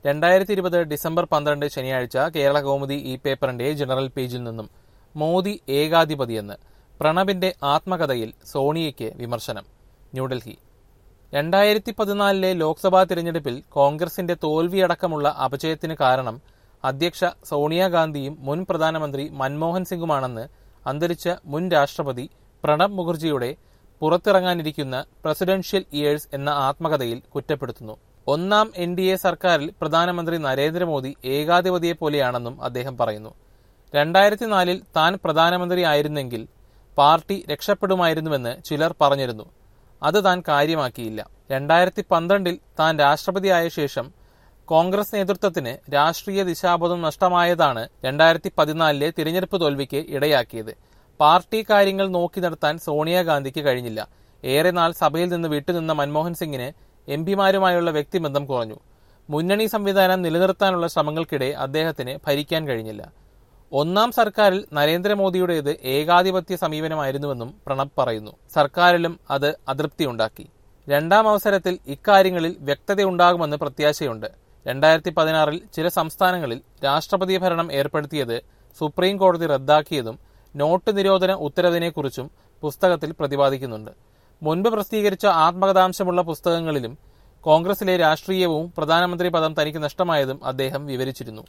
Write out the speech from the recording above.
രണ്ടായിരത്തി ഇരുപത് ഡിസംബർ പന്ത്രണ്ട് ശനിയാഴ്ച കേരള കൗമുദി ഈ പേപ്പറിന്റെ ജനറൽ പേജിൽ നിന്നും മോദി ഏകാധിപതിയെന്ന് പ്രണബിന്റെ ആത്മകഥയിൽ സോണിയയ്ക്ക് വിമർശനം ന്യൂഡൽഹി രണ്ടായിരത്തി പതിനാലിലെ ലോക്സഭാ തിരഞ്ഞെടുപ്പിൽ കോൺഗ്രസിന്റെ തോൽവിയടക്കമുള്ള അപജയത്തിന് കാരണം അധ്യക്ഷ സോണിയാഗാന്ധിയും മുൻ പ്രധാനമന്ത്രി മൻമോഹൻ സിംഗുമാണെന്ന് അന്തരിച്ച മുൻ രാഷ്ട്രപതി പ്രണബ് മുഖർജിയുടെ പുറത്തിറങ്ങാനിരിക്കുന്ന പ്രസിഡൻഷ്യൽ ഇയേഴ്സ് എന്ന ആത്മകഥയിൽ കുറ്റപ്പെടുത്തുന്നു ഒന്നാം എൻ ഡി എ സർക്കാരിൽ പ്രധാനമന്ത്രി നരേന്ദ്രമോദി ഏകാധിപതിയെ പോലെയാണെന്നും അദ്ദേഹം പറയുന്നു രണ്ടായിരത്തി നാലിൽ താൻ പ്രധാനമന്ത്രി ആയിരുന്നെങ്കിൽ പാർട്ടി രക്ഷപ്പെടുമായിരുന്നുവെന്ന് ചിലർ പറഞ്ഞിരുന്നു അത് താൻ കാര്യമാക്കിയില്ല രണ്ടായിരത്തി പന്ത്രണ്ടിൽ താൻ രാഷ്ട്രപതിയായ ശേഷം കോൺഗ്രസ് നേതൃത്വത്തിന് രാഷ്ട്രീയ ദിശാബോധം നഷ്ടമായതാണ് രണ്ടായിരത്തി പതിനാലിലെ തിരഞ്ഞെടുപ്പ് തോൽവിക്ക് ഇടയാക്കിയത് പാർട്ടി കാര്യങ്ങൾ നോക്കി നടത്താൻ സോണിയാഗാന്ധിക്ക് കഴിഞ്ഞില്ല ഏറെ നാൾ സഭയിൽ നിന്ന് വിട്ടുനിന്ന മൻമോഹൻ സിംഗിന് എം പിമാരുമായുള്ള വ്യക്തിബന്ധം കുറഞ്ഞു മുന്നണി സംവിധാനം നിലനിർത്താനുള്ള ശ്രമങ്ങൾക്കിടെ അദ്ദേഹത്തിന് ഭരിക്കാൻ കഴിഞ്ഞില്ല ഒന്നാം സർക്കാരിൽ നരേന്ദ്രമോദിയുടേത് ഏകാധിപത്യ സമീപനമായിരുന്നുവെന്നും പ്രണബ് പറയുന്നു സർക്കാരിലും അത് അതൃപ്തിയുണ്ടാക്കി രണ്ടാം അവസരത്തിൽ ഇക്കാര്യങ്ങളിൽ വ്യക്തതയുണ്ടാകുമെന്ന് പ്രത്യാശയുണ്ട് രണ്ടായിരത്തി പതിനാറിൽ ചില സംസ്ഥാനങ്ങളിൽ രാഷ്ട്രപതി ഭരണം ഏർപ്പെടുത്തിയത് സുപ്രീം കോടതി റദ്ദാക്കിയതും നോട്ട് നിരോധന ഉത്തരവിനെക്കുറിച്ചും പുസ്തകത്തിൽ പ്രതിപാദിക്കുന്നുണ്ട് മുൻപ് പ്രസിദ്ധീകരിച്ച ആത്മകഥാംശമുള്ള പുസ്തകങ്ങളിലും കോൺഗ്രസിലെ രാഷ്ട്രീയവും പ്രധാനമന്ത്രി പദം തനിക്ക് നഷ്ടമായതും അദ്ദേഹം വിവരിച്ചിരുന്നു